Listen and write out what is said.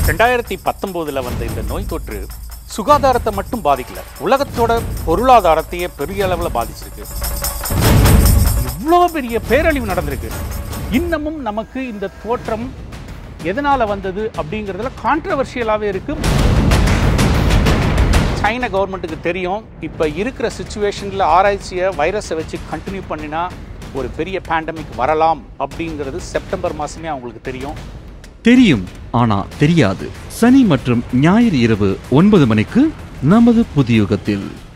ரெண்டாயிரத்தி பத்தொம்போதில் வந்த இந்த நோய் தொற்று சுகாதாரத்தை மட்டும் பாதிக்கல உலகத்தோட பொருளாதாரத்தையே பெரிய அளவில் பாதிச்சிருக்கு இவ்வளோ பெரிய பேரழிவு நடந்திருக்கு இன்னமும் நமக்கு இந்த தோற்றம் எதனால் வந்தது அப்படிங்கிறதுல கான்ட்ரவர்ஷியலாகவே இருக்கு சைனா கவர்மெண்ட்டுக்கு தெரியும் இப்போ இருக்கிற சுச்சுவேஷனில் ஆராய்ச்சியை வைரஸை வச்சு கண்டினியூ பண்ணினா ஒரு பெரிய பேண்டமிக் வரலாம் அப்படிங்கிறது செப்டம்பர் மாதமே அவங்களுக்கு தெரியும் தெரியும் ஆனா தெரியாது சனி மற்றும் ஞாயிறு இரவு ஒன்பது மணிக்கு நமது புதியுகத்தில்